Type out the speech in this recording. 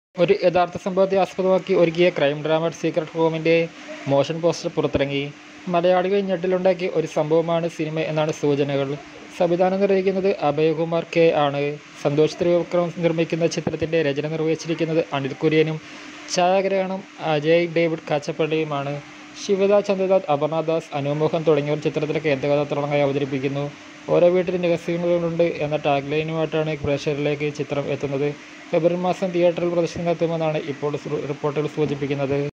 ഒരു യഥാർത്ഥ സംഭവത്തെ ആസ്പദമാക്കി ഒരുക്കിയ ക്രൈം ഡ്രാമ സീക്രട്ട് ഹോമിൻ്റെ മോഷൻ പോസ്റ്റർ പുറത്തിറങ്ങി മലയാളികൾ ഞെട്ടലുണ്ടാക്കിയ ഒരു സംഭവമാണ് സിനിമ എന്നാണ് സൂചനകൾ സംവിധാനം നിർവഹിക്കുന്നത് അഭയകുമാർ കെ ആണ് സന്തോഷ് ത്രിവിക്രം നിർമ്മിക്കുന്ന ചിത്രത്തിൻ്റെ രചന നിർവഹിച്ചിരിക്കുന്നത് അനിൽ കുര്യനും ഛായാഗ്രഹണം അജയ് ഡേവിഡ് കാച്ചപ്പള്ളിയുമാണ് ശിവദ ചന്ദ്രദാസ് അപർണദാസ് അനുമോഹൻ തുടങ്ങിയവർ ചിത്രത്തിലെ കേന്ദ്രകഥാപാത്രങ്ങളായി അവതരിപ്പിക്കുന്നു ഓരോ വീട്ടിലും രഹസ്യങ്ങളുണ്ട് എന്ന ടാഗ്ലൈനുമായിട്ടാണ് പ്രേക്ഷകരിലേക്ക് ചിത്രം എത്തുന്നത് ഫെബ്രുവരി മാസം തിയേറ്ററിൽ പ്രദർശനം നടത്തുമെന്നാണ് ഇപ്പോൾ റിപ്പോർട്ടുകൾ സൂചിപ്പിക്കുന്നത്